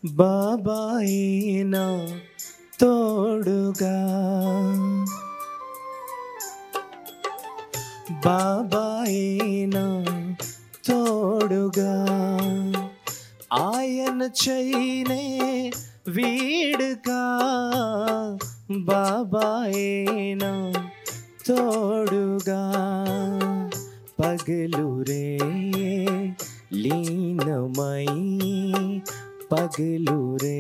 బాబాయేనా తోడుగా బాబాయేనా తోడుగా ఆయన చైనే వీడుగా బాబాయేనా తోడుగా పగలురే లీనమై పగలురే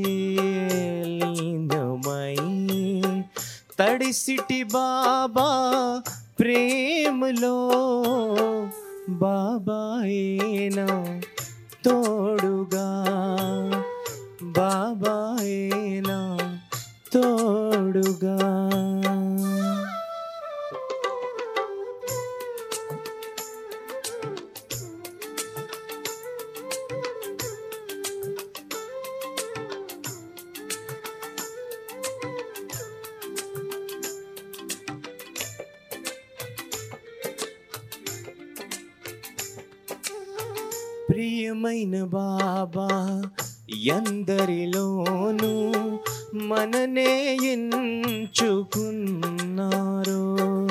లీనమై తడిసిటి బాబా ప్రేమలో బాబాయేనా తోడుగా బాబాయేనా తోడుగా ప్రియమైన బాబా ఎందరిలోనూ మననే ఎంచుకున్నారు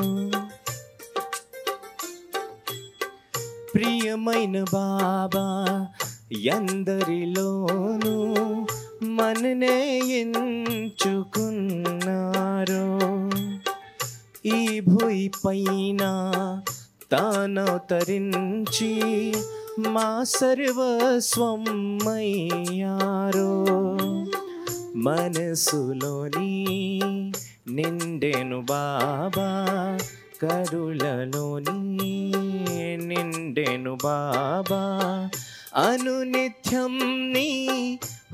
ప్రియమైన బాబా ఎందరిలోనూ మననే ఎంచుకున్నారు ఈ భూమి పైన తానవతరించి మా సర్వస్వమయ్యారో మనసులోని నిండెను బాబా కరులలోని నిండెను బాబా అనునిత్యం నీ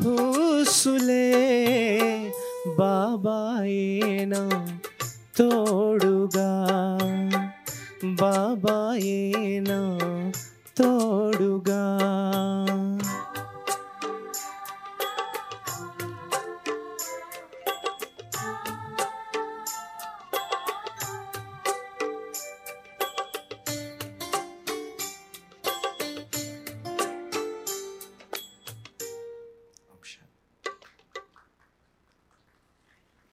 హూసులే బాబాయేనా తోడుగా